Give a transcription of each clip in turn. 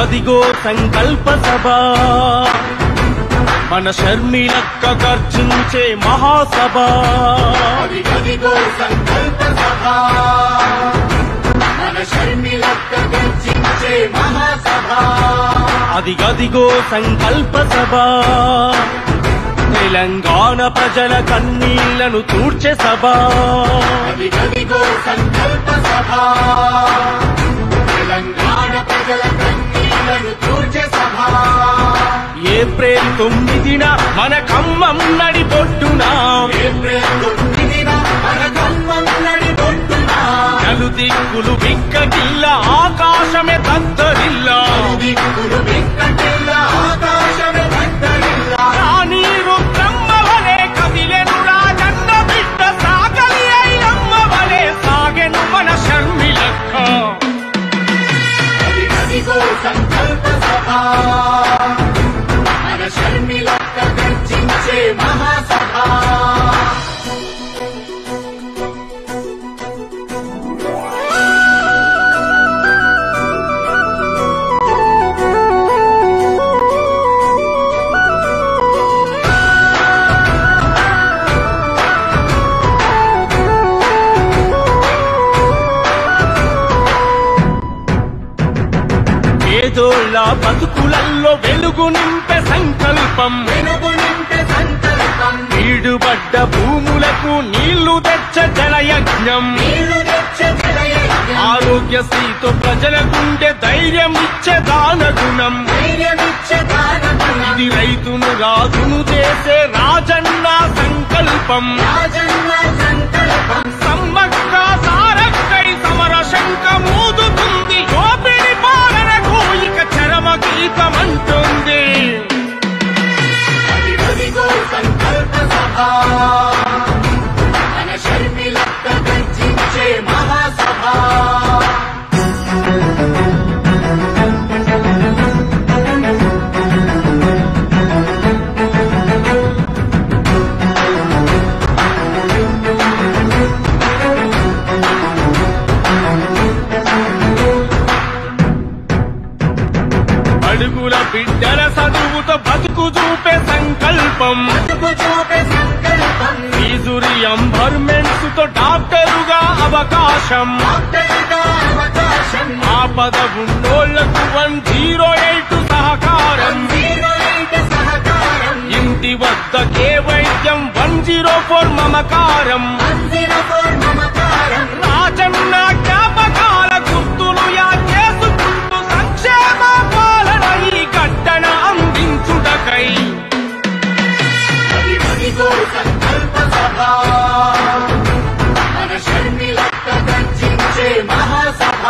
అదిగదిగో సంకల్ప సభ మన షర్మిలక్క గర్జించే మహాసభ అదిగదిగో సంకల్ప సభ మన షర్మిలక్క గర్జించే మహాసభ అదిగదిగో సంకల్ప సభ తెలంగాణ ప్రజల కన్నీళ్లను తూర్చే సభ అదిగదిగో సంకల్ప సభ తెలంగాణ ప్రజల కన్నీళ్లను తూర్చే సభ ఏప్రిల్ తొమ్మిదిన మన ఖమ్మం నడిబొట్టున ఏప్రిల్ తొమ్మిదిన మన ఖమ్మం నడిబొట్టున నలు దిక్కులు బిక్కటిల్ల ఆకాశమే దద్దరిల్లా దిక్కులు వెంకటిల్ల ఆకాశమే భక్తరిల్ల రాణి రుద్రమ్మ వలె కదిలెను రాజన్న బిడ్డ సాగలి అయ్యమ్మ వలె సాగెను మన షర్మిలక్క అదిగదిగో సంకల్ప సభ మన షర్మిలక్క గర్జించే మహాసభ పేదోళ్ళ బతుకులల్లో వెలుగు నింపే సంకల్పం వెలుగు నింపే సంకల్పం ఈడుబడ్డ భూములకు నీళ్లు తెచ్చ జలయజ్ఞం నీళ్లు తెచ్చే జలయజ్ఞం ఆరోగ్యశ్రీతో ప్రజల గుండె ధైర్యం ఇచ్చే దానగుణం ధైర్యమిచ్చే దానగుణం ఇది రైతును రాజును చేసే రాజన్న సంకల్పం రాజన్న సంకల్పం సమ్మక్క సారక్కై సమర శంఖ మూదుతుంది గోపిడి పాలనకు ఇక చరమ గీతమంటుంది అదిగదిగో సంకల్ప సభ మన షర్మిలక్క గర్జించే మహాసభ అడుగుల బిడ్డల చదువుతో బతుకు చూపే సంకల్పం బతుకు చూపే సంకల్పం ఫీజు రియంబర్మెంట్స్ తో డాక్టరుగా అవకాశం డాక్టర్గా అవకాశం ఆపద ఉన్నోళ్లకు వన్ జీరో ఎయిట్ సహకారం జీరో ఎయిట్ సహకారం ఇంటి వద్దకే వైద్యం వన్ జీరో ఫోర్ మమకారం అందిన మమకారం రాజన్న జ్ఞాపకాల గుర్తులు యాద్ చేసుకుంటూ సంక్షేమ పాలన ఈ గడ్డన అందించుటకై అదిగదిగో సంకల్ప సభ మన షర్మిలక్క గర్జించే మహాసభ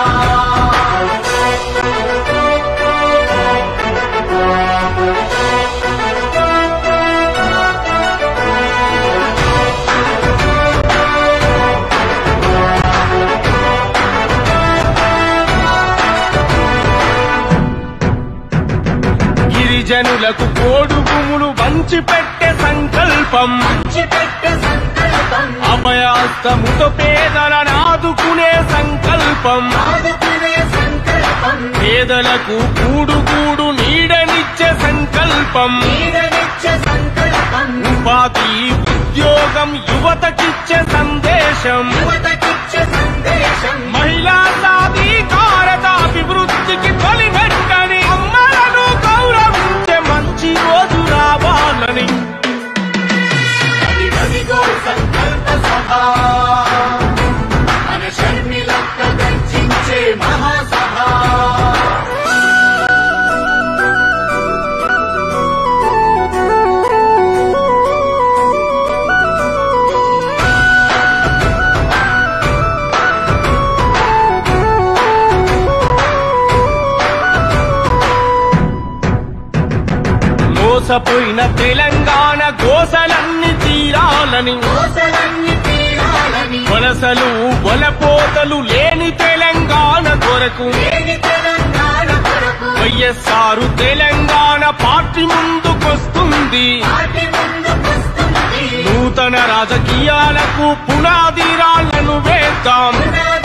గిరిజనులకు కోడు భూములు వంచి పెట్టే సంకల్పం పంచిపెట్టే సంకల్పం అభయాస్తముతో పేదలను ఆదుకునే సంకల్పం ఆదుకునే సంకల్పం పేదలకు కూడు కూడు నీడనిచ్చే సంకల్పం నీడనిచ్చే సంకల్పం ఉపాధి ఉద్యోగం యువతకిచ్చే సందేశం యువతకిచ్చే సందేశం మహిళా సాధికారత అభివృద్ధికి తొలిమెట్టని అమ్మలను గౌరవించే మంచి రోజు రావాలని అదిగదిగో సంకల్ప సభ మన షర్మిలక్క గర్జించే మహాసభ మోసపోయిన తెలంగాణ గోసలన్నీ తీరాలని దోసలన్నీ తీరాలని వలసలు వలపోతలు లేని తెలంగాణ కొరకు లేని తెలంగాణ కొరకు వైఎస్ఆర్ తెలంగాణ పార్టీ ముందుకొస్తుంది పార్టీ ముందుకొస్తుంది నూతన రాజకీయాలకు పునాది రాళ్లను వేద్దాం పునాది